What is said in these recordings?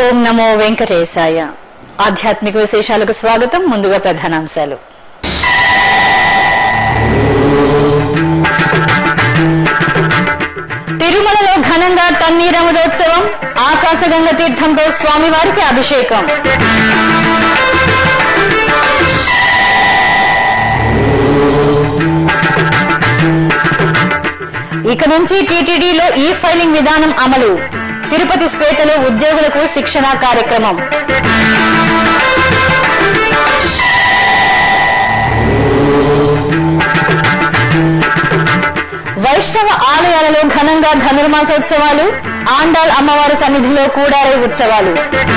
ఓం నమో వెంకటేశాయ ఆధ్యాత్మిక విశేషాలకు స్వాగతం ముందుగా ప్రధానాంశాలు తిరుమలలో ఘనంగా తన్నీరముదోత్సవం ఆకాశగంగ తీర్థంతో స్వామివారికి అభిషేకం ఇక నుంచి టీటీడీలో ఈ ఫైలింగ్ విధానం అమలు తిరుపతి శ్వేతలో ఉద్యోగులకు శిక్షణ కార్యక్రమం వైష్ణవ ఆలయాలలో ఘనంగా ధనుర్మాసోత్సవాలు ఆండాల్ అమ్మవారి సన్నిధిలో కూడారై ఉత్సవాలు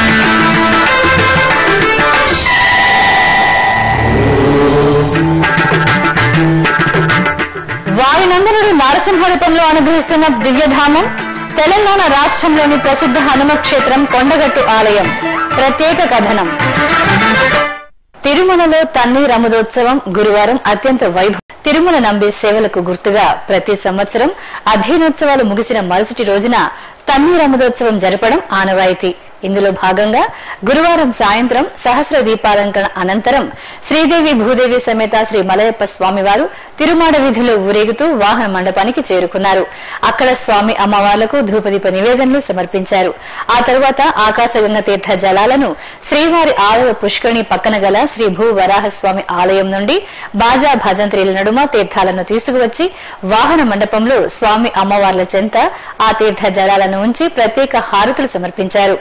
వాయునందనుడు నారసింహ రూపంలో అనుగ్రహిస్తున్న దివ్యధామం తెలంగాణ రాష్ట్రంలోని ప్రసిద్ధ హనుమ క్షేత్రం కొండగట్టు ఆలయం ప్రత్యేక కథనం తిరుమలలో తన్ని రమదోత్సవం గురువారం అత్యంత వైభవ తిరుమల నంబి సేవలకు గుర్తుగా ప్రతి సంవత్సరం అధ్యయనోత్సవాలు ముగిసిన మరుసటి రోజున తన్ని రమదోత్సవం జరపడం ఆనవాయితీ ఇందులో భాగంగా గురువారం సాయంత్రం సహస్ర దీపాలంకరణ అనంతరం శ్రీదేవి భూదేవి సమేత శ్రీ మలయప్ప స్వామివారు తిరుమాడ వీధిలో ఊరేగుతూ వాహన మండపానికి చేరుకున్నారు అక్కడ స్వామి అమ్మవార్లకు ధూపదీప నివేదనలు సమర్పించారు ఆ తరువాత ఆకాశగంగ తీర్థ జలాలను శ్రీవారి ఆలయ పుష్కరిణి పక్కన గల శ్రీ భూ వరాహస్వామి ఆలయం నుండి బాజా భజంత్రీల నడుమ తీర్థాలను తీసుకువచ్చి వాహన మండపంలో స్వామి అమ్మవార్ల చెంత ఆ తీర్థ జలాలను ఉంచి ప్రత్యేక హారతులు సమర్పించారు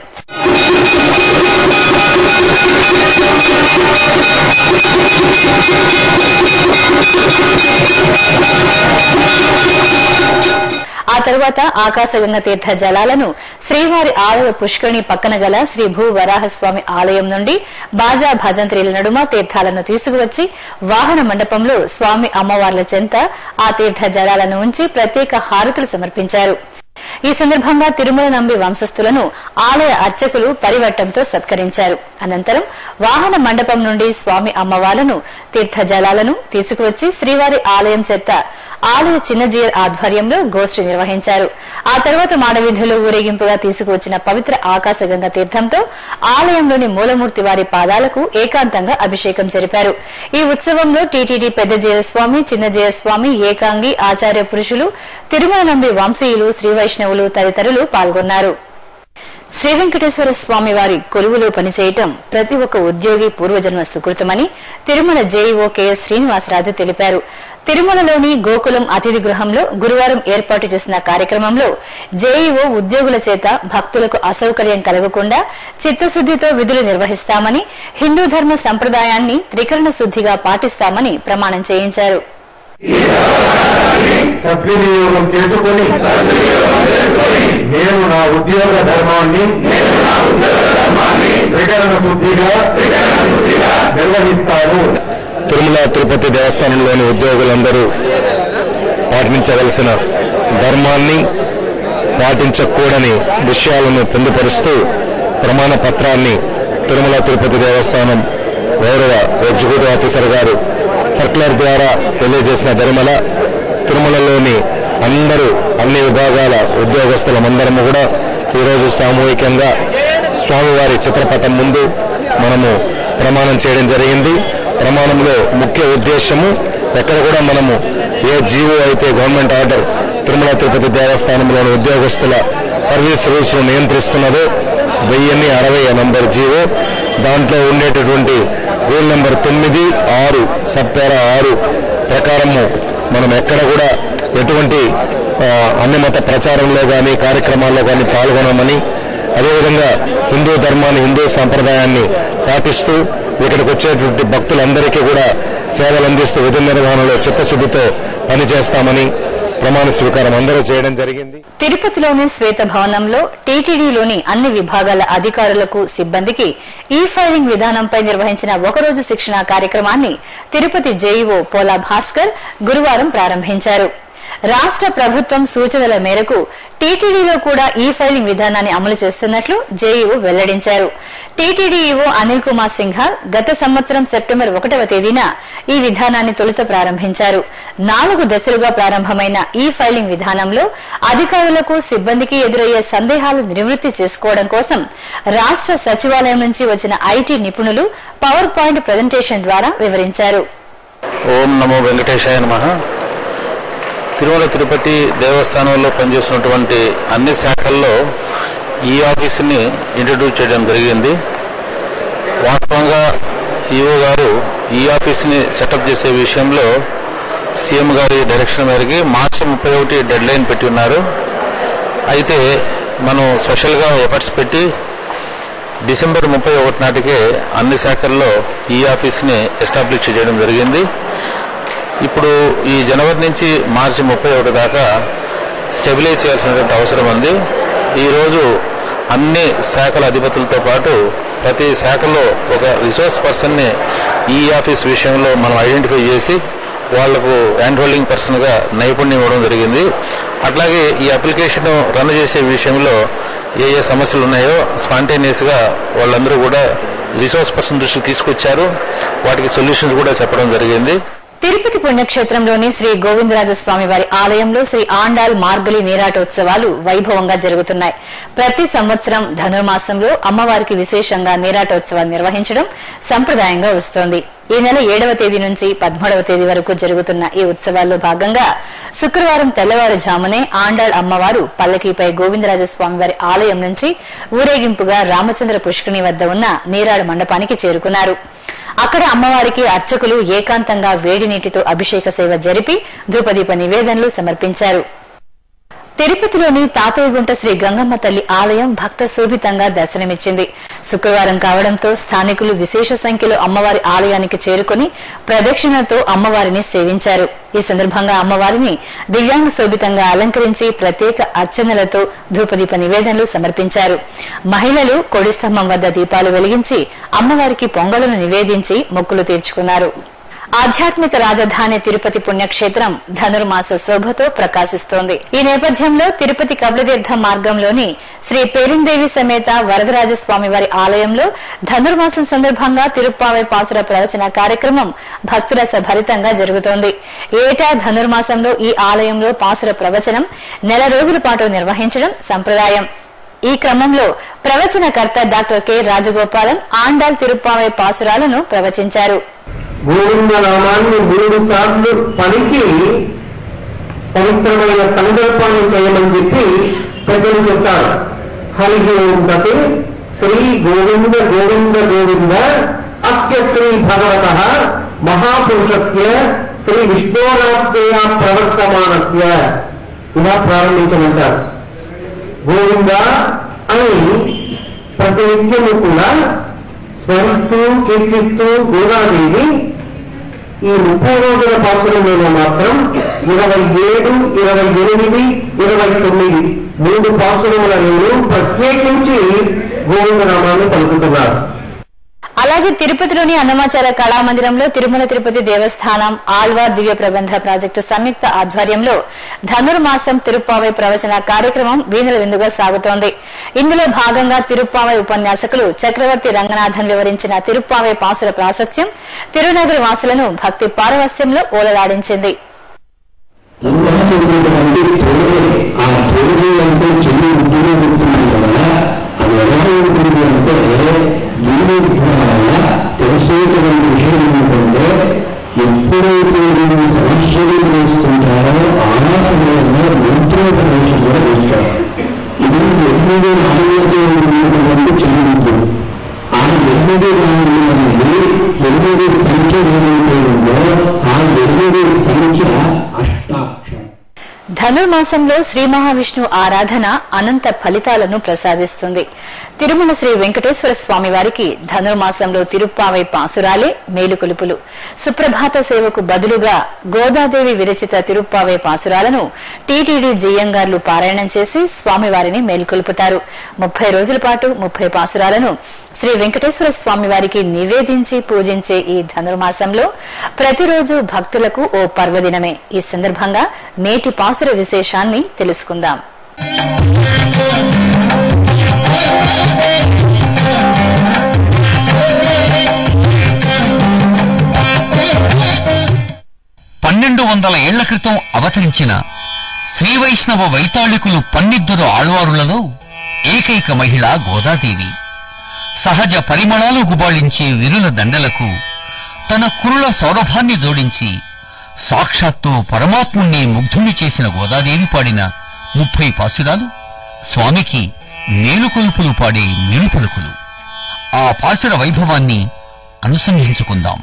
ఆ తరువాత ఆకాశగంగ తీర్థ జలాలను శ్రీవారి ఆలయ పుష్కరిణి పక్కన గల శ్రీ భూ వరాహస్వామి ఆలయం నుండి బాజా భజంత్రీల నడుమ తీర్థాలను తీసుకువచ్చి వాహన మండపంలో స్వామి అమ్మవార్ల చెంత ఆ తీర్థ జలాలను ఉంచి ప్రత్యేక హారతులు సమర్పించారు ఈ సందర్భంగా తిరుమల నంబి వంశస్థులను ఆలయ అర్చకులు పరివట్టంతో సత్కరించారు అనంతరం వాహన మండపం నుండి స్వామి అమ్మవార్లను తీర్థ జలాలను తీసుకువచ్చి శ్రీవారి ఆలయం చెత్త ఆలయ చిన్నజీయర్ ఆధ్వర్యంలో గోష్ఠి నిర్వహించారు ఆ తర్వాత మాడవీధిలో ఊరేగింపుగా తీసుకువచ్చిన పవిత్ర ఆకాశగంగ తీర్థంతో ఆలయంలోని మూలమూర్తి వారి పాదాలకు ఏకాంతంగా అభిషేకం జరిపారు ఈ ఉత్సవంలో టీటీడీ పెద్ద జయస్వామి చిన్న జయస్వామి ఏకాంగి ఆచార్య పురుషులు తిరుమల నంబి వంశీయులు శ్రీ వైష్ణవులు తదితరులు పాల్గొన్నారు శ్రీ వెంకటేశ్వర స్వామి వారి కొలువులో పనిచేయటం ప్రతి ఒక్క ఉద్యోగి పూర్వజన్మ సుకృతమని తిరుమల జేఈఓ కెఎస్ శ్రీనివాసరాజు తెలిపారు తిరుమలలోని గోకులం అతిథి గృహంలో గురువారం ఏర్పాటు చేసిన కార్యక్రమంలో జేఈఓ ఉద్యోగుల చేత భక్తులకు అసౌకర్యం కలగకుండా చిత్తశుద్దితో విధులు నిర్వహిస్తామని హిందూ ధర్మ సంప్రదాయాన్ని త్రికరణ శుద్దిగా పాటిస్తామని ప్రమాణం చేయించారు సద్వినియోగం చేసుకొని నేను నా ఉద్యోగ ధర్మాన్ని త్రికరణ శుద్ధిగా నిర్వహిస్తాను తిరుమల తిరుపతి దేవస్థానంలోని ఉద్యోగులందరూ పాటించవలసిన ధర్మాన్ని పాటించకూడని విషయాలను పొందుపరుస్తూ ప్రమాణ పత్రాన్ని తిరుమల తిరుపతి దేవస్థానం గౌరవ ఎగ్జిక్యూటివ్ ఆఫీసర్ గారు సర్క్యులర్ ద్వారా తెలియజేసిన ధర్మల తిరుమలలోని అందరూ అన్ని విభాగాల ఉద్యోగస్తులమందరము కూడా ఈరోజు సామూహికంగా స్వామివారి చిత్రపటం ముందు మనము ప్రమాణం చేయడం జరిగింది ప్రమాణంలో ముఖ్య ఉద్దేశము ఎక్కడ కూడా మనము ఏ జీవో అయితే గవర్నమెంట్ ఆర్డర్ తిరుమల తిరుపతి దేవస్థానంలోని ఉద్యోగస్తుల సర్వీస్ రూల్స్ నియంత్రిస్తున్నదో వెయ్యిన్ని అరవై నంబర్ జీవో దాంట్లో ఉండేటటువంటి రూల్ నెంబర్ తొమ్మిది ఆరు సబ్పేరా ఆరు ప్రకారము మనం ఎక్కడ కూడా ఎటువంటి ఆ, అన్ని మత ప్రచారంలో కానీ కార్యక్రమాల్లో కానీ పాల్గొనమని అదేవిధంగా హిందూ ధర్మాన్ని హిందూ సంప్రదాయాన్ని పాటిస్తూ ఇక్కడికి వచ్చేటువంటి భక్తులందరికీ కూడా సేవలు అందిస్తూ విధి నిర్వహణలో చిత్తశుద్ధితో పనిచేస్తామని ప్రమాణ స్వీకారం అందరూ చేయడం జరిగింది తిరుపతిలోని శ్వేత భవనంలో టీటీడీలోని అన్ని విభాగాల అధికారులకు సిబ్బందికి ఈ ఫైలింగ్ విధానంపై నిర్వహించిన ఒకరోజు శిక్షణ కార్యక్రమాన్ని తిరుపతి జేఈఓ పోలా భాస్కర్ గురువారం ప్రారంభించారు రాష్ట్ర ప్రభుత్వం సూచనల మేరకు టీటీడీలో కూడా ఈ ఫైలింగ్ విధానాన్ని అమలు చేస్తున్నట్లు జేఈఓ వెల్లడించారు టీటీడీఈఓ అనిల్ కుమార్ సింఘాల్ గత సంవత్సరం సెప్టెంబర్ ఒకటవ తేదీన ఈ విధానాన్ని తొలుత ప్రారంభించారు నాలుగు దశలుగా ప్రారంభమైన ఈ ఫైలింగ్ విధానంలో అధికారులకు సిబ్బందికి ఎదురయ్యే సందేహాలు నివృత్తి చేసుకోవడం కోసం రాష్ట్ర సచివాలయం నుంచి వచ్చిన ఐటీ నిపుణులు పవర్ పాయింట్ ప్రజెంటేషన్ ద్వారా వివరించారు ఓం నమో వెంకటేశాయ నమ తిరుమల తిరుపతి దేవస్థానంలో పనిచేస్తున్నటువంటి అన్ని శాఖల్లో ఈ ఆఫీస్ని ఇంట్రడ్యూస్ చేయడం జరిగింది వాస్తవంగా ఈఓ గారు ఈ ఆఫీస్ని సెటప్ చేసే విషయంలో సీఎం గారి డైరెక్షన్ మేరకు మార్చి ముప్పై ఒకటి డెడ్ లైన్ పెట్టి ఉన్నారు అయితే మనం స్పెషల్గా ఎఫర్ట్స్ పెట్టి డిసెంబర్ ముప్పై ఒకటి నాటికే అన్ని శాఖల్లో ఈ ఆఫీస్ని ఎస్టాబ్లిష్ చేయడం జరిగింది ఇప్పుడు ఈ జనవరి నుంచి మార్చి ముప్పై ఒకటి దాకా స్టెబిలైజ్ చేయాల్సినటువంటి అవసరం ఉంది ఈరోజు అన్ని శాఖల అధిపతులతో పాటు ప్రతి శాఖలో ఒక రిసోర్స్ పర్సన్ని ఈ ఆఫీస్ విషయంలో మనం ఐడెంటిఫై చేసి వాళ్లకు హ్యాండ్ హోల్డింగ్ పర్సన్గా నైపుణ్యం ఇవ్వడం జరిగింది అట్లాగే ఈ అప్లికేషన్ రన్ చేసే విషయంలో ఏ ఏ సమస్యలు ఉన్నాయో స్పాంటేనియస్గా వాళ్ళందరూ కూడా రిసోర్స్ పర్సన్ దృష్టికి తీసుకొచ్చారు వాటికి సొల్యూషన్స్ కూడా చెప్పడం జరిగింది తిరుపతి పుణ్యక్షేత్రంలోని శ్రీ గోవిందరాజస్వామి వారి ఆలయంలో శ్రీ ఆండాల్ మార్గలి నీరాటోత్సవాలు వైభవంగా జరుగుతున్నాయి ప్రతి సంవత్సరం ధనుర్మాసంలో అమ్మవారికి విశేషంగా నీరాటోత్సవాలు నిర్వహించడం సంప్రదాయంగా వస్తోంది ఈ నెల ఏడవ తేదీ నుంచి పదమూడవ తేదీ వరకు జరుగుతున్న ఈ ఉత్సవాల్లో భాగంగా శుక్రవారం తెల్లవారుజామునే ఆండాళ్ అమ్మవారు పల్లకీపై గోవిందరాజస్వామి వారి ఆలయం నుంచి ఊరేగింపుగా రామచంద్ర పుష్కరిణి వద్ద ఉన్న నీరాడు మండపానికి చేరుకున్నారు అక్కడ అమ్మవారికి అర్చకులు ఏకాంతంగా వేడి నీటితో అభిషేక సేవ జరిపి ధూపదీప నివేదనలు సమర్పించారు తిరుపతిలోని తాతయ్యగుంట శ్రీ గంగమ్మ తల్లి ఆలయం భక్త శోభితంగా దర్శనమిచ్చింది శుక్రవారం కావడంతో స్థానికులు విశేష సంఖ్యలో అమ్మవారి ఆలయానికి చేరుకుని ప్రదక్షిణతో అమ్మవారిని సేవించారు ఈ సందర్భంగా అమ్మవారిని దివ్యాంగ శోభితంగా అలంకరించి ప్రత్యేక అర్చనలతో ధూపదీప నివేదనలు సమర్పించారు మహిళలు కొడి స్తంభం వద్ద దీపాలు వెలిగించి అమ్మవారికి పొంగలను నివేదించి మొక్కులు తీర్చుకున్నారు ఆధ్యాత్మిక రాజధాని తిరుపతి పుణ్యక్షేత్రం ధనుర్మాస శోభతో ప్రకాశిస్తోంది ఈ నేపథ్యంలో తిరుపతి కపిలతీర్థ మార్గంలోని శ్రీ పేరిందేవి సమేత వరదరాజస్వామి వారి ఆలయంలో ధనుర్మాసం సందర్భంగా తిరుప్పావై పాసుర ప్రవచన కార్యక్రమం భక్తురస భరితంగా జరుగుతోంది ఏటా ధనుర్మాసంలో ఈ ఆలయంలో పాసుర ప్రవచనం నెల రోజుల పాటు నిర్వహించడం సంప్రదాయం ఈ క్రమంలో ప్రవచనకర్త డాక్టర్ కె రాజగోపాలం ఆండాల్ తిరుప్పావై పాసురాలను ప్రవచించారు గోవింద నామాన్ని మూడు సార్లు పలికి పవిత్రమైన సంకల్పాన్ని చేయమని చెప్పి ప్రజలు చెప్తారు హరి ఓం తత్ శ్రీ గోవింద గోవింద గోవింద అస్య శ్రీ భగవత మహాపురుషస్య శ్రీ విష్ణోరాత్రేయ ప్రవర్తమానస్య ఇలా ప్రారంభించమంటారు గోవింద అని ప్రతినిత్యము కూడా స్మరిస్తూ కీర్తిస్తూ గోదాదేవి ఈ ముప్పై రోజుల పాసురంలో మాత్రం ఇరవై ఏడు ఇరవై ఎనిమిది ఇరవై తొమ్మిది మూడు పాసురములను ప్రత్యేకించి గోవిందనామాన్ని పలుకుతున్నారు అలాగే తిరుపతిలోని అన్నమాచార కళామందిరంలో తిరుమల తిరుపతి దేవస్థానం ఆల్వార్ దివ్య ప్రబంధ ప్రాజెక్టు సంయుక్త ఆధ్వర్యంలో ధనుర్మాసం తిరుప్పావై ప్రవచన కార్యక్రమం వీణుల విందుగా సాగుతోంది ఇందులో భాగంగా తిరుప్పావై ఉపన్యాసకులు చక్రవర్తి రంగనాథన్ వివరించిన తిరుప్పావై పాసుల ప్రాశస్త్యం తిరునగరి వాసులను భక్తి పారవస్యంలో ఓలలాడించింది ఉన్నటువంటి తోడే ఆ తోడే అంటే చెల్లి ఉంటూనే ఉంటుంది కదా అది ఎలా ఉంటుంది అంటే దీని వల్ల తెలిసేటువంటి విషయం ఏంటంటే ఎప్పుడైతే వీళ్ళు సమస్యలు వేస్తుంటారో ఆ సమయంలో మంత్రోపదేశం కూడా వేస్తారు ఇది ఎనిమిది నాలుగు ఉన్నటువంటి చెల్లి ఆ ఎనిమిది నాలుగు అనేది ఎనిమిది సంఖ్య ఏదైతే ఉందో ఆ ఎనిమిది సంఖ్య అష్టాక్షరం ధనుర్మాసంలో శ్రీ మహావిష్ణు ఆరాధన అనంత ఫలితాలను ప్రసాదిస్తుంది తిరుమల శ్రీ వెంకటేశ్వర స్వామి వారికి ధనుర్మాసంలో తిరుప్పావై పాసురాలే మేలుకొలుపులు సుప్రభాత సేవకు బదులుగా గోదాదేవి విరచిత తిరుప్పావై పాసురాలను టీటీడీ జియ్యంగార్లు పారాయణం చేసి స్వామివారిని మేల్కొల్పుతారు ముప్పై రోజుల పాటు ముప్పై పాసురాలను శ్రీ వెంకటేశ్వర స్వామి వారికి నివేదించి పూజించే ఈ ధనుర్మాసంలో ప్రతిరోజు భక్తులకు ఓ పర్వదినమే ఈ సందర్భంగా నేటి పాసుర విశేషాన్ని తెలుసుకుందాం పన్నెండు వందల ఏళ్ల క్రితం అవతరించిన శ్రీ వైష్ణవ వైతాళికులు పన్నిద్దరు ఆళ్వారులలో ఏకైక మహిళ గోదాదేవి సహజ పరిమళాలు గుబాళించే విరుల దండలకు తన కురుల సౌరభాన్ని జోడించి సాక్షాత్తు పరమాత్ముణ్ణి ముగ్ధుణ్ణి చేసిన గోదాదేవి పాడిన ముప్పై పాసురాలు స్వామికి మేలుకొల్పులు పాడే మేలుపలుకులు ఆ పాసుర వైభవాన్ని అనుసంధించుకుందాం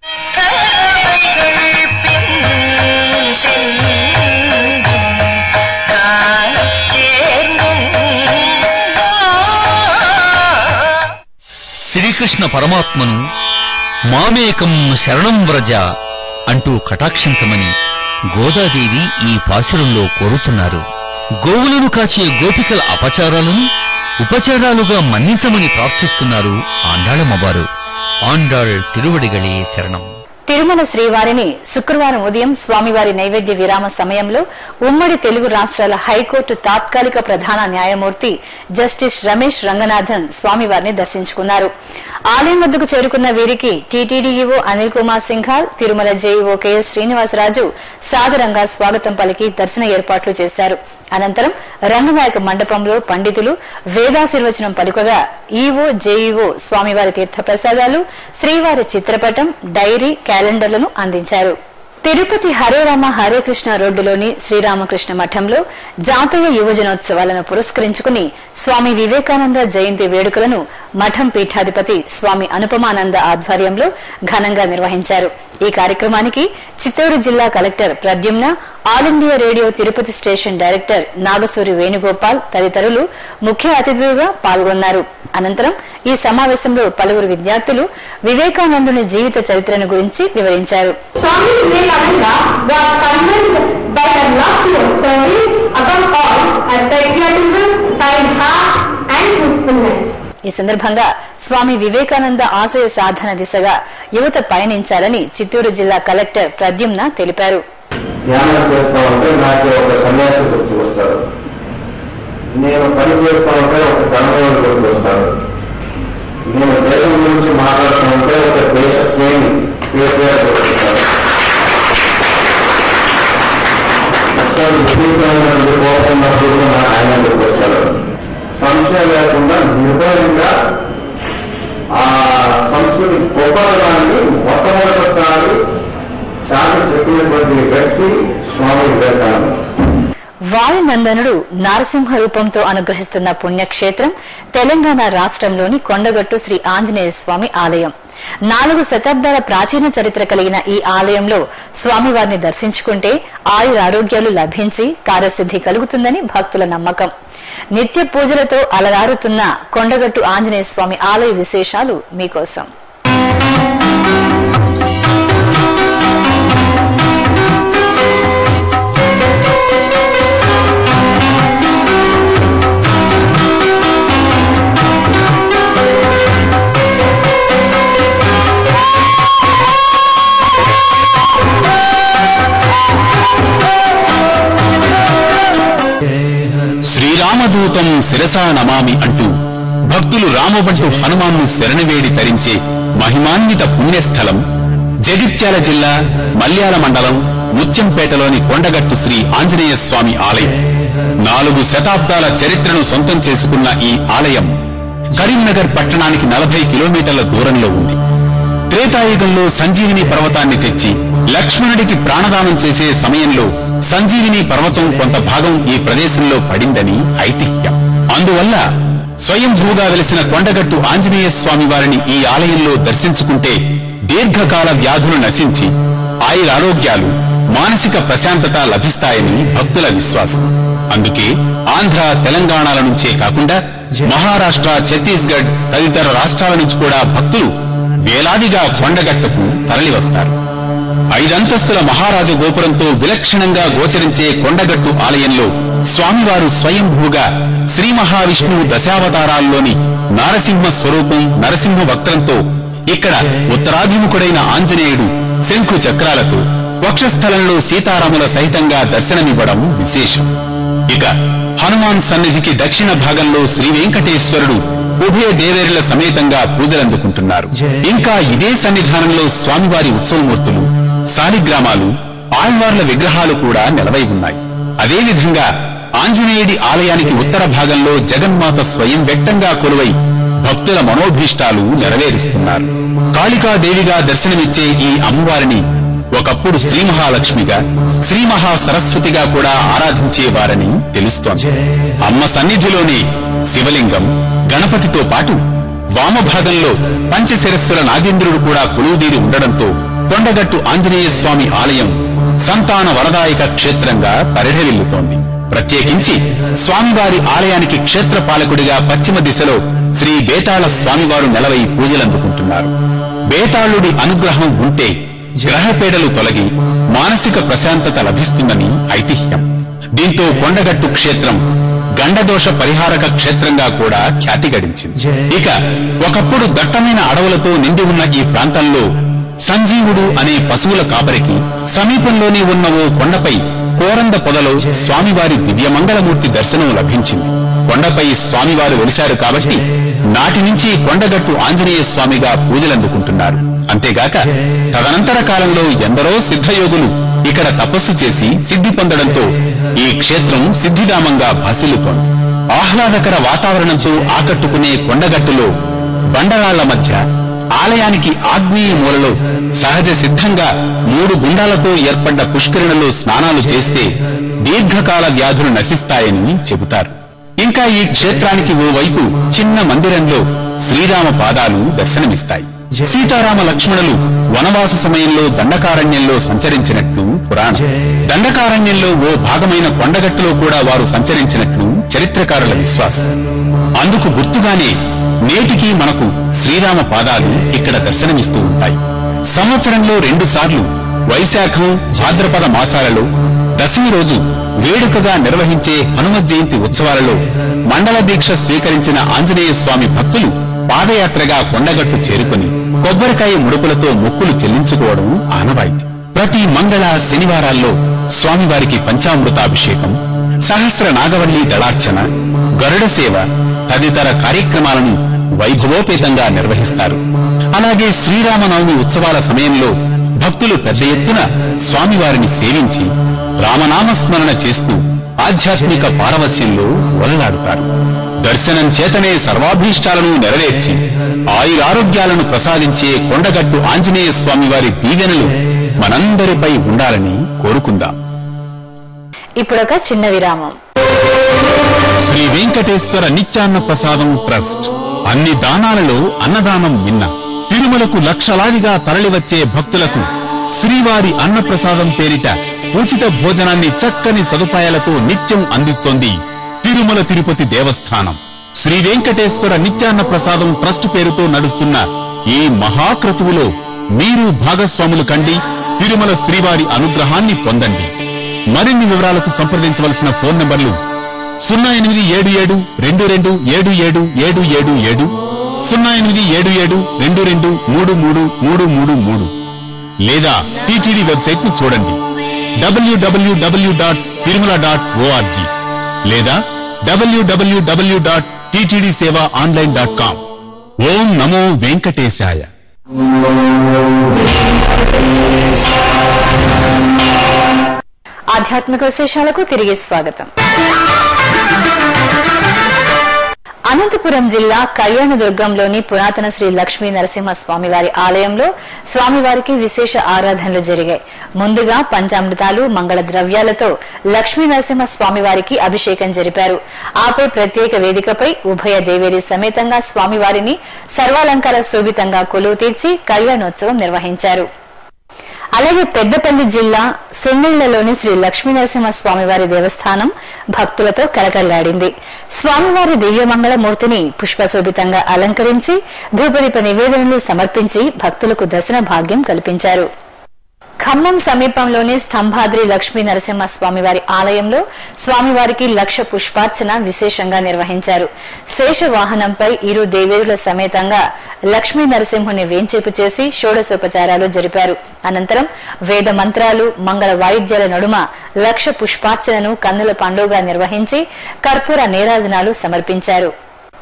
శ్రీకృష్ణ పరమాత్మను మామేకం శరణం వ్రజ అంటూ కటాక్షించమని గోదాదేవి ఈ పాశురంలో కోరుతున్నారు గోవులను కాచే గోపికల అపచారాలను ఉపచారాలుగా మన్నించమని ప్రార్థిస్తున్నారు ఆండాళమ్మవారు ఆండాళ్ తిరువడిగళే శరణం తిరుమల శ్రీవారిని శుక్రవారం ఉదయం స్వామివారి నైవేద్య విరామ సమయంలో ఉమ్మడి తెలుగు రాష్ట్రాల హైకోర్టు తాత్కాలిక ప్రధాన న్యాయమూర్తి జస్టిస్ రమేష్ రంగనాథన్ స్వామివారిని దర్శించుకున్నారు ఆలయం వద్దకు చేరుకున్న వీరికి TTD EO Anil Kumar Singhal Tirumala JEO KS Srinivasaraju సాదరంగా స్వాగతం పలికి దర్శన ఏర్పాట్లు చేశారు అనంతరం రంగనాయక మండపంలో పండితులు వేదాశీర్వచనం పలుకగా ఈవో జేఈఓ స్వామివారి తీర్థ ప్రసాదాలు శ్రీవారి చిత్రపటం డైరీ క్యాలెండర్లను అందించారు తిరుపతి హరే రామ హరే కృష్ణ రోడ్డులోని శ్రీరామకృష్ణ మఠంలో జాతీయ యువజనోత్సవాలను పురస్కరించుకుని స్వామి వివేకానంద జయంతి వేడుకలను మఠం పీఠాధిపతి స్వామి అనుపమానంద ఆధ్వర్యంలో ఘనంగా నిర్వహించారు ఈ కార్యక్రమానికి చిత్తూరు జిల్లా collector Pradyumna all India radio Tirupati station director Nagasuri Venugopal తదితరులు ముఖ్య అతిథులుగా పాల్గొన్నారు అనంతరం ఈ సమావేశంలో పలువురు విద్యార్థులు వివేకానందుని జీవిత చరిత్రను గురించి వివరించారు Swami Vivekananda was convinced by the love of service above all and patriotism, kind heart and truthfulness. ఈ సందర్భంగా స్వామి వివేకానంద ఆశయ సాధన దిశగా యువత పయనించాలని చిత్తూరు జిల్లా కలెక్టర్ ప్రద్యుమ్న తెలిపారు ధ్యానం చేస్తా ఉంటే నాకు ఒక సన్యాసి గుర్తు వస్తాడు నేను పని చేస్తా ఉంటే ఒక ధనదేవుడు గుర్తు వస్తాడు నేను దేశం గురించి మాట్లాడుతూ ఉంటే ఒక దేశ స్నేహి కేసీఆర్ గుర్తు వస్తాడు ఒకసారి విపరీతమైనటువంటి కోపం ఉన్నప్పుడు కూడా నాకు ఆయన గుర్తు వస్తాడు సంశయం లేకుండా నిర్భయంగా ఆ సంస్కృతి గొప్పతనాన్ని మొట్టమొదటిసారి చాటి చెప్పినటువంటి వ్యక్తి స్వామి వివేకానంద వాయునందనుడు నారసింహ రూపంతో అనుగ్రహిస్తున్న పుణ్యక్షేత్రం తెలంగాణ రాష్ట్రంలోని కొండగట్టు శ్రీ ఆంజనేయ స్వామి ఆలయం నాలుగు శతాబ్దాల ప్రాచీన చరిత్ర కలిగిన ఈ ఆలయంలో స్వామివారిని దర్శించుకుంటే ఆయురారోగ్యాలు లభించి కార్యసిద్ధి కలుగుతుందని భక్తుల నమ్మకం నిత్య పూజలతో అలరారుతున్న కొండగట్టు ఆంజనేయ స్వామి ఆలయ విశేషాలు మీకోసం శ్రీరామదూతం శిరసా నమామి అంటూ భక్తులు రామబంటు హనుమాన్ను శరణవేడి తరించే మహిమాన్విత పుణ్యస్థలం జగిత్యాల జిల్లా మల్యాల మండలం ముత్యంపేటలోని కొండగట్టు శ్రీ ఆంజనేయ స్వామి ఆలయం నాలుగు శతాబ్దాల చరిత్రను సొంతం చేసుకున్న ఈ ఆలయం కరీంనగర్ పట్టణానికి నలభై కిలోమీటర్ల దూరంలో ఉంది త్రేతాయుగంలో సంజీవిని పర్వతాన్ని తెచ్చి లక్ష్మణుడికి ప్రాణదానం చేసే సమయంలో సంజీవిని పర్వతం కొంత భాగం ఈ ప్రదేశంలో పడిందని ఐతిహ్యం అందువల్ల స్వయంభూగా వెలిసిన కొండగట్టు ఆంజనేయ స్వామి వారిని ఈ ఆలయంలో దర్శించుకుంటే దీర్ఘకాల వ్యాధులు నశించి ఆయురారోగ్యాలు మానసిక ప్రశాంతత లభిస్తాయని భక్తుల విశ్వాసం అందుకే ఆంధ్ర తెలంగాణల నుంచే కాకుండా మహారాష్ట్ర ఛత్తీస్గఢ్ తదితర రాష్ట్రాల నుంచి కూడా భక్తులు వేలాదిగా కొండగట్టుకు తరలివస్తారు ఐదంతస్తుల మహారాజ గోపురంతో విలక్షణంగా గోచరించే కొండగట్టు ఆలయంలో స్వామివారు స్వయంభూగా శ్రీ మహావిష్ణువు దశావతారాల్లోని నారసింహ స్వరూపం నరసింహ వక్త్రంతో ఇక్కడ ఉత్తరాభిముఖుడైన ఆంజనేయుడు శంఖు చక్రాలతో వక్షస్థలంలో సీతారాముల సహితంగా దర్శనమివ్వడం విశేషం ఇక హనుమాన్ సన్నిధికి దక్షిణ భాగంలో శ్రీ వెంకటేశ్వరుడు ఉభయ దేవేరుల సమేతంగా పూజలందుకుంటున్నారు ఇంకా ఇదే సన్నిధానంలో స్వామివారి ఉత్సవమూర్తులు శాలిగ్రామాలు ఆళ్వార్ల విగ్రహాలు కూడా నిలవై ఉన్నాయి అదేవిధంగా ఆంజనేయుడి ఆలయానికి ఉత్తర భాగంలో జగన్మాత స్వయం వ్యక్తంగా కొలువై భక్తుల మనోభీష్టాలు నెరవేరుస్తున్నారు కాళికాదేవిగా దర్శనమిచ్చే ఈ అమ్మవారిని ఒకప్పుడు శ్రీ మహాలక్ష్మిగా శ్రీ మహా సరస్వతిగా కూడా ఆరాధించేవారని తెలుస్తోంది అమ్మ సన్నిధిలోనే శివలింగం గణపతితో పాటు వామభాగంలో పంచశిరస్సుల నాగేంద్రుడు కూడా కొలువుదీరి ఉండడంతో కొండగట్టు ఆంజనేయ స్వామి ఆలయం సంతాన వరదాయక క్షేత్రంగా పరిఢవిల్లుతోంది ప్రత్యేకించి స్వామివారి ఆలయానికి క్షేత్ర పాలకుడిగా పశ్చిమ దిశలో శ్రీ బేతాళ స్వామివారు నెలవై పూజలందుకుంటున్నారు బేతాళుడి అనుగ్రహం ఉంటే గ్రహపీడలు తొలగి మానసిక ప్రశాంతత లభిస్తుందని ఐతిహ్యం దీంతో కొండగట్టు క్షేత్రం గండదోష పరిహారక క్షేత్రంగా కూడా ఖ్యాతి గడించింది ఇక ఒకప్పుడు దట్టమైన అడవులతో నిండి ఉన్న ఈ ప్రాంతంలో సంజీవుడు అనే పశువుల కాపరికి సమీపంలోనే ఉన్న ఓ కొండపై కోరంద పొదలో స్వామివారి దివ్యమంగళమూర్తి దర్శనం లభించింది కొండపై స్వామివారు వెలిశారు కాబట్టి నాటి నుంచి కొండగట్టు ఆంజనేయ స్వామిగా పూజలందుకుంటున్నారు అంతేగాక తదనంతర కాలంలో ఎందరో సిద్ధయోగులు ఇక్కడ తపస్సు చేసి సిద్ధి పొందడంతో ఈ క్షేత్రం సిద్ధిధామంగా భాసిల్లుతోంది ఆహ్లాదకర వాతావరణంతో ఆకట్టుకునే కొండగట్టులో బండరాళ్ల మధ్య ఆలయానికి ఆగ్నేయ మూలలో సహజ సిద్ధంగా మూడు గుండాలతో ఏర్పడ్డ పుష్కరిణలో స్నానాలు చేస్తే దీర్ఘకాల వ్యాధులు నశిస్తాయని చెబుతారు ఇంకా ఈ క్షేత్రానికి ఓవైపు చిన్న మందిరంలో శ్రీరామ పాదాలు దర్శనమిస్తాయి సీతారామ లక్ష్మణులు వనవాస సమయంలో దండకారణ్యంలో సంచరించినట్లు పురాణం దండకారణ్యంలో ఓ భాగమైన కొండగట్టులో కూడా వారు సంచరించినట్లు చరిత్రకారుల విశ్వాసం అందుకు గుర్తుగానే నేటికి మనకు శ్రీరామ పాదాలు ఇక్కడ దర్శనమిస్తూ ఉంటాయి సంవత్సరంలో రెండు సార్లు వైశాఖం భాద్రపద మాసాలలో దశమి రోజు వేడుకగా నిర్వహించే హనుమత్ జయంతి ఉత్సవాలలో మండల దీక్ష స్వీకరించిన ఆంజనేయ స్వామి భక్తులు పాదయాత్రగా కొండగట్టు చేరుకుని కొబ్బరికాయ ముడుపులతో మొక్కులు చెల్లించుకోవడం ఆనవాయితీ ప్రతి మంగళ శనివారాల్లో స్వామివారికి పంచామృతాభిషేకం సహస్ర నాగవల్లి దళార్చన గరుడ సేవ తదితర కార్యక్రమాలను వైభవోపేతంగా నిర్వహిస్తారు అలాగే శ్రీరామనవమి ఉత్సవాల సమయంలో భక్తులు పెద్ద ఎత్తున స్వామివారిని సేవించి రామనామస్మరణ చేస్తూ ఆధ్యాత్మిక పారవస్యంలో ఒలలాడుతారు దర్శనం చేతనే సర్వాభీష్టాలను నెరవేర్చి ఆయురారోగ్యాలను ప్రసాదించే కొండగట్టు ఆంజనేయ స్వామివారి దీవెనలు మనందరిపై ఉండాలని కోరుకుందాం ఇప్పుడొక చిన్న విరామం శ్రీ వెంకటేశ్వర నిత్యాన్న ప్రసాదం ట్రస్ట్ అన్ని దానాలలో అన్నదానం మిన్న తిరుమలకు లక్షలాదిగా తరలివచ్చే భక్తులకు శ్రీవారి అన్నప్రసాదం పేరిట ఉచిత భోజనాన్ని చక్కని సదుపాయాలతో నిత్యం అందిస్తోంది తిరుమల తిరుపతి దేవస్థానం శ్రీ వెంకటేశ్వర నిత్యాన్న ప్రసాదం ట్రస్ట్ పేరుతో నడుస్తున్న ఈ మహాక్రతువులో మీరు భాగస్వాములు కండి తిరుమల శ్రీవారి అనుగ్రహాన్ని పొందండి మరిన్ని వివరాలకు సంప్రదించవలసిన ఫోన్ నంబర్లు సున్నా ఎనిమిది ఏడు ఏడు రెండు రెండు ఏడు ఏడు ఏడు ఏడు ఏడు సున్నా ఎనిమిది ఏడు ఏడు రెండు రెండు మూడు మూడు మూడు మూడు మూడు లేదా టీటీడీ వెబ్సైట్ ను చూడండి W W W dot Tirumala dot O R G లేదా డబ్ల్యూడబ్ల్యూడబ్ల్యూ డాట్ టీటీడీ సేవ ఆన్లైన్ డాట్ కామ్ ఓం నమో వెంకటేశాయ ఆధ్యాత్మిక విశేషాలకు తిరిగి స్వాగతం అనంతపురం జిల్లా కళ్యాణదుర్గంలోని పురాతన శ్రీ లక్ష్మీ నరసింహ స్వామివారి ఆలయంలో స్వామివారికి విశేష ఆరాధనలు జరిగాయి ముందుగా పంచామృతాలు మంగళ ద్రవ్యాలతో లక్ష్మీ నరసింహ స్వామివారికి అభిషేకం జరిపారు ఆపై ప్రత్యేక వేదికపై ఉభయ దేవేరి సమేతంగా స్వామివారిని సర్వాలంకార శోభితంగా కొలువు తీర్చి కళ్యాణోత్సవం నిర్వహించారు అలాగే పెద్దపల్లి జిల్లా సున్నిళ్లలోని శ్రీ లక్ష్మీనరసింహ స్వామివారి దేవస్థానం భక్తులతో కలకల్లాడింది స్వామివారి దివ్యమంగళమూర్తిని పుష్పశోభితంగా అలంకరించి ధూపదీప నివేదనలు సమర్పించి భక్తులకు దర్శన భాగ్యం కల్పించారు ఖమ్మం సమీపంలోని స్తంభాద్రి లక్ష్మీ నరసింహ స్వామివారి ఆలయంలో స్వామివారికి లక్ష పుష్పార్చన విశేషంగా నిర్వహించారు శేష వాహనంపై ఇరు దేవేరుల సమేతంగా లక్ష్మీ నరసింహుని వేంచేపు చేసి షోడశోపచారాలు జరిపారు అనంతరం వేద మంత్రాలు మంగళ వాయిద్యాల నడుమ లక్ష పుష్పార్చనను కన్నుల పండుగగా నిర్వహించి కర్పూర నీరాజనాలు సమర్పించారు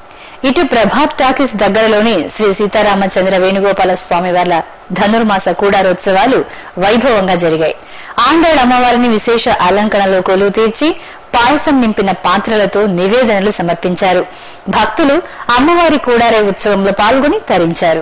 ఇటు ప్రభాత్ టాకీస్ దగ్గరలోని శ్రీ సీతారామచంద్ర వేణుగోపాల స్వామి వార్ల ధనుర్మాస కూడారోత్సవాలు వైభవంగా జరిగాయి ఆండాళ్ అమ్మవారిని విశేష అలంకరణలో కొలువు తీర్చి పాయసం నింపిన పాత్రలతో నివేదనలు సమర్పించారు భక్తులు అమ్మవారి కూడారే ఉత్సవంలో పాల్గొని తరించారు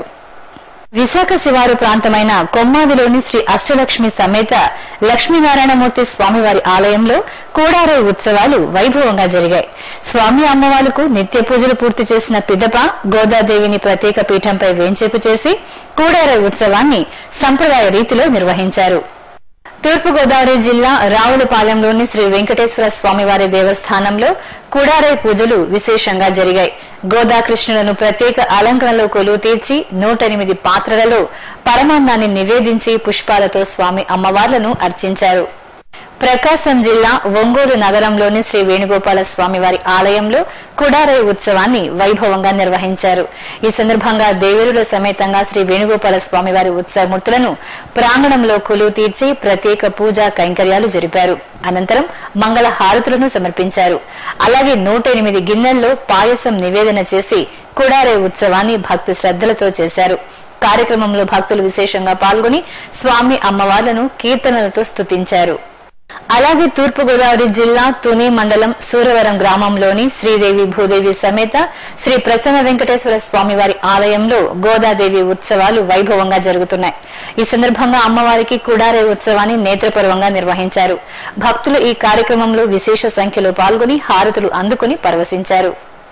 విశాఖ శివారు ప్రాంతమైన కొమ్మాదిలోని శ్రీ అష్టలక్ష్మి సమేత లక్ష్మీనారాయణమూర్తి స్వామివారి ఆలయంలో కూడారే ఉత్సవాలు వైభవంగా జరిగాయి స్వామి అమ్మవార్లకు నిత్య పూజలు పూర్తి చేసిన పిదప గోదాదేవిని ప్రత్యేక పీఠంపై వేంచేపు చేసి కూడారే ఉత్సవాన్ని సంప్రదాయ రీతిలో నిర్వహించారు తూర్పుగోదావరి జిల్లా రావులపాలెంలోని శ్రీ వెంకటేశ్వర స్వామివారి దేవస్థానంలో కుడారై పూజలు విశేషంగా జరిగాయి గోదాకృష్ణులను ప్రత్యేక అలంకరణలో కొలువు తీర్చి నూట ఎనిమిది పాత్రలలో పరమాన్నాన్ని నివేదించి పుష్పాలతో స్వామి అమ్మవార్లను అర్చించారు ప్రకాశం జిల్లా ఒంగోలు నగరంలోని శ్రీ వేణుగోపాల స్వామివారి ఆలయంలో కుడారై ఉత్సవాన్ని వైభవంగా నిర్వహించారు ఈ సందర్భంగా దేవేరుల సమేతంగా శ్రీ వేణుగోపాల స్వామివారి ఉత్సవమూర్తులను ప్రాంగణంలో కొలువు తీర్చి ప్రత్యేక పూజా కైంకర్యాలు జరిపారు అనంతరం మంగళ హారతులను సమర్పించారు అలాగే నూట ఎనిమిది గిన్నెల్లో పాయసం నివేదన చేసి కుడారై ఉత్సవాన్ని భక్తి శ్రద్దలతో చేశారు కార్యక్రమంలో భక్తులు విశేషంగా పాల్గొని స్వామి అమ్మవార్లను కీర్తనలతో స్తుతించారు అలాగే తూర్పుగోదావరి జిల్లా తుని మండలం సూరవరం గ్రామంలోని శ్రీదేవి భూదేవి సమేత శ్రీ ప్రసన్న వెంకటేశ్వర స్వామివారి ఆలయంలో గోదాదేవి ఉత్సవాలు వైభవంగా జరుగుతున్నాయి ఈ సందర్భంగా అమ్మవారికి కుడారే ఉత్సవాన్ని నేత్రపర్వంగా నిర్వహించారు భక్తులు ఈ కార్యక్రమంలో విశేష సంఖ్యలో పాల్గొని హారతులు అందుకుని పరవశించారు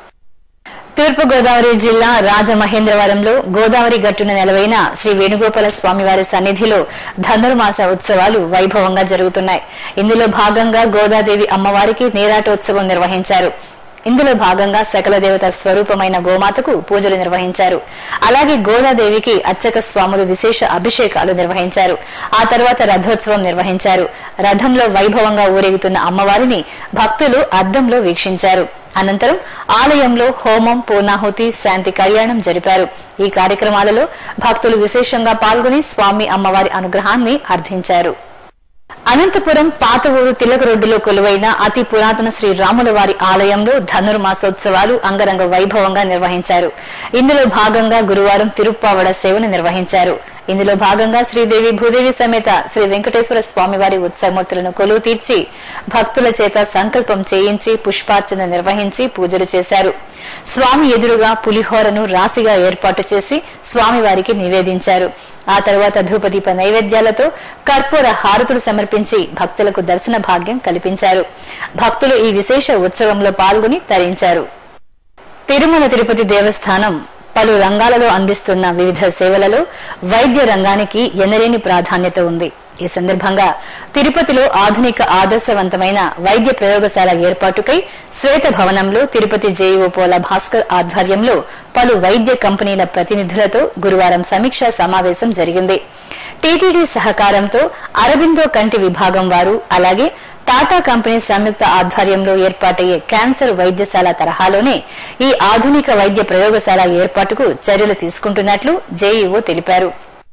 తూర్పుగోదావరి జిల్లా రాజమహేంద్రవరంలో గోదావరి గట్టున నెలవైన శ్రీ వేణుగోపాల స్వామివారి సన్నిధిలో ధనుర్మాస ఉత్సవాలు వైభవంగా జరుగుతున్నాయి ఇందులో భాగంగా గోదాదేవి అమ్మవారికి నీరాటోత్సవం నిర్వహించారు ఇందులో భాగంగా సకల దేవత స్వరూపమైన గోమాతకు పూజలు నిర్వహించారు అలాగే గోదాదేవికి అర్చక స్వాములు విశేష అభిషేకాలు నిర్వహించారు ఆ తర్వాత రథోత్సవం నిర్వహించారు రథంలో వైభవంగా ఊరేగుతున్న అమ్మవారిని భక్తులు అద్దంలో వీక్షించారు అనంతరం ఆలయంలో హోమం పూర్ణాహుతి శాంతి కళ్యాణం జరిపారు ఈ కార్యక్రమాలలో భక్తులు విశేషంగా పాల్గొని స్వామి అమ్మవారి అనుగ్రహాన్ని అర్థించారు అనంతపురం పాత ఊరు తిలక రోడ్డులో కొలువైన అతి పురాతన శ్రీ రాముల వారి ఆలయంలో ధనుర్మాసోత్సవాలు అంగరంగ వైభవంగా నిర్వహించారు ఇందులో భాగంగా గురువారం తిరుప్పావడ సేవను నిర్వహించారు ఇందులో భాగంగా శ్రీదేవి భూదేవి సమేత శ్రీ వెంకటేశ్వర స్వామివారి ఉత్సవమూర్తులను కొలువు తీర్చి భక్తుల చేత సంకల్పం చేయించి పుష్పార్చన నిర్వహించి పూజలు చేశారు స్వామి ఎదురుగా పులిహోరను రాశిగా ఏర్పాటు చేసి స్వామివారికి నివేదించారు ఆ తర్వాత ధూపదీప నైవేద్యాలతో కర్పూర హారతులు సమర్పించి భక్తులకు దర్శన భాగ్యం కల్పించారు భక్తులు ఈ విశేష ఉత్సవంలో పాల్గొని తరించారు తిరుమల తిరుపతి దేవస్థానం పలు రంగాలలో అందిస్తున్న వివిధ సేవలలో వైద్య రంగానికి ఎనలేని ప్రాధాన్యత ఉంది ఈ సందర్భంగా తిరుపతిలో ఆధునిక ఆదర్శవంతమైన వైద్య ప్రయోగశాల ఏర్పాటుకై శ్వేత భవనంలో తిరుపతి జేఈఓ పోల భాస్కర్ ఆధ్వర్యంలో పలు వైద్య కంపెనీల ప్రతినిధులతో గురువారం సమీక్షా సమావేశం జరిగింది టీటీడీ సహకారంతో అరబిందో కంటి విభాగం వారు అలాగే టాటా కంపెనీ సంయుక్త ఆధ్వర్యంలో ఏర్పాటయ్యే క్యాన్సర్ వైద్యశాల తరహాలోనే ఈ ఆధునిక వైద్య ప్రయోగశాల ఏర్పాటుకు చర్యలు తీసుకుంటున్నట్లు జేఈఓ తెలిపారు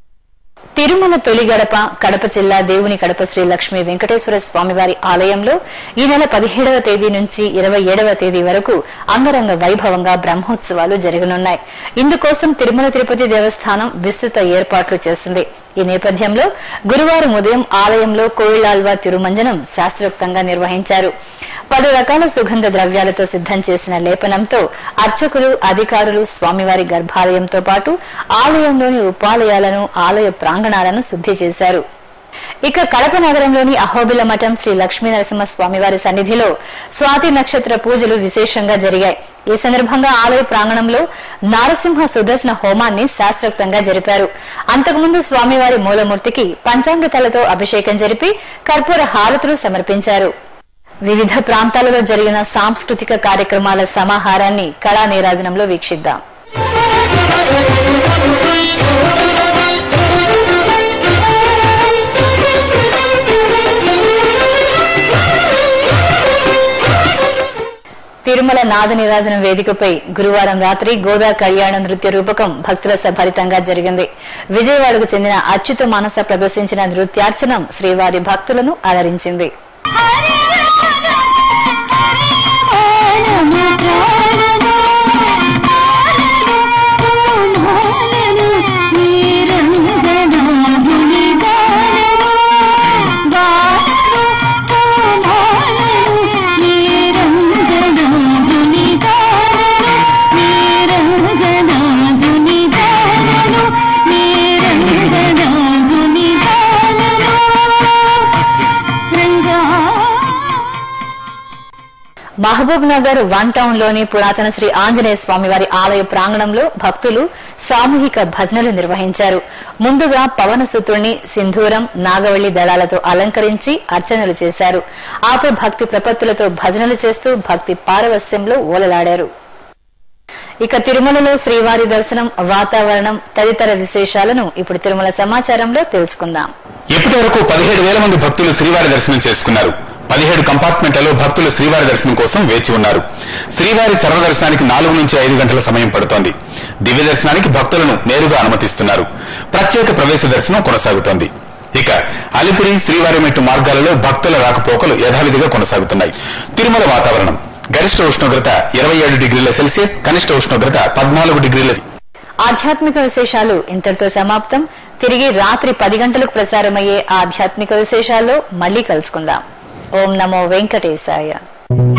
తిరుమల తొలి గడప కడప జిల్లా దేవుని కడప శ్రీ లక్ష్మీ వెంకటేశ్వర స్వామివారి ఆలయంలో ఈ నెల పదిహేడవ తేదీ నుంచి ఇరవై ఏడవ తేదీ వరకు అంగరంగ వైభవంగా బ్రహ్మోత్సవాలు జరగనున్నాయి ఇందుకోసం తిరుమల తిరుపతి దేవస్థానం విస్తృత ఏర్పాట్లు చేసింది ఈ నేపథ్యంలో గురువారం ఉదయం ఆలయంలో కోయిలాల్వా తిరుమంజనం శాస్త్రోక్తంగా నిర్వహించారు పలు రకాల సుగంధ ద్రవ్యాలతో సిద్దం చేసిన లేపనంతో అర్చకులు అధికారులు స్వామివారి గర్భాలయంతో పాటు ఆలయంలోని ఉపాలయాలను ఆలయ ప్రాంగణాలను శుద్ది చేశారు ఇక కడప నగరంలోని అహోబిల మఠం శ్రీ లక్ష్మీ నరసింహ స్వామివారి సన్నిధిలో స్వాతి నక్షత్ర పూజలు విశేషంగా జరిగాయి ఈ సందర్భంగా ఆలయ ప్రాంగణంలో నారసింహ సుదర్శన హోమాన్ని శాస్త్రోక్తంగా జరిపారు అంతకుముందు స్వామివారి మూలమూర్తికి పంచామృతాలతో అభిషేకం జరిపి కర్పూర హారతులు సమర్పించారు వివిధ ప్రాంతాలలో జరిగిన సాంస్కృతిక కార్యక్రమాల సమాహారాన్ని కళా నీరాజనంలో వీక్షిద్దాం Thank you. తిరుమల నాద నిరాజనం వేదికపై గురువారం రాత్రి గోదా కళ్యాణ నృత్య రూపకం భక్తుల భరితంగా జరిగింది విజయవాడకు చెందిన అచ్యుత మానస ప్రదర్శించిన నృత్యార్చనం శ్రీవారి భక్తులను అలరించింది మహబూబ్ నగర్ వన్ టౌన్ లోని పురాతన శ్రీ ఆంజనేయ స్వామి వారి ఆలయ ప్రాంగణంలో భక్తులు సామూహిక భజనలు నిర్వహించారు ముందుగా పవన సుతుణ్ణి సింధూరం నాగవల్లి దళాలతో అలంకరించి అర్చనలు చేశారు ఆపై భక్తి ప్రపత్తులతో భజనలు చేస్తూ భక్తి పారవస్యంలో ఓలలాడారు ఇక తిరుమలలో శ్రీవారి దర్శనం వాతావరణం తదితర విశేషాలను ఇప్పుడు తిరుమల సమాచారంలో తెలుసుకుందాం ఇప్పటి వరకు పదిహేడు వేల మంది భక్తులు శ్రీవారి దర్శనం చేసుకున్నారు పదిహేడు కంపార్ట్మెంట్లలో భక్తులు శ్రీవారి దర్శనం కోసం వేచి ఉన్నారు శ్రీవారి సర్వదర్శనానికి నాలుగు నుంచి ఐదు గంటల సమయం పడుతోంది దివ్య దర్శనానికి భక్తులను నేరుగా అనుమతిస్తున్నారు ప్రత్యేక ప్రవేశ దర్శనం కొనసాగుతోంది ఇక అలిపురి శ్రీవారి మెట్టు మార్గాలలో భక్తుల రాకపోకలు యథావిధిగా కొనసాగుతున్నాయి తిరుమల వాతావరణం గరిష్ట ఉష్ణోగ్రత ఇరవై ఏడు డిగ్రీల సెల్సియస్ కనిష్ట ఉష్ణోగ్రత పద్నాలుగు డిగ్రీల ఆధ్యాత్మిక విశేషాలు ఇంతటితో సమాప్తం తిరిగి రాత్రి పది గంటలకు ప్రసారమయ్యే ఆధ్యాత్మిక విశేషాల్లో మళ్ళీ కలుసుకుందాం ఓం నమో వెంకటేశాయ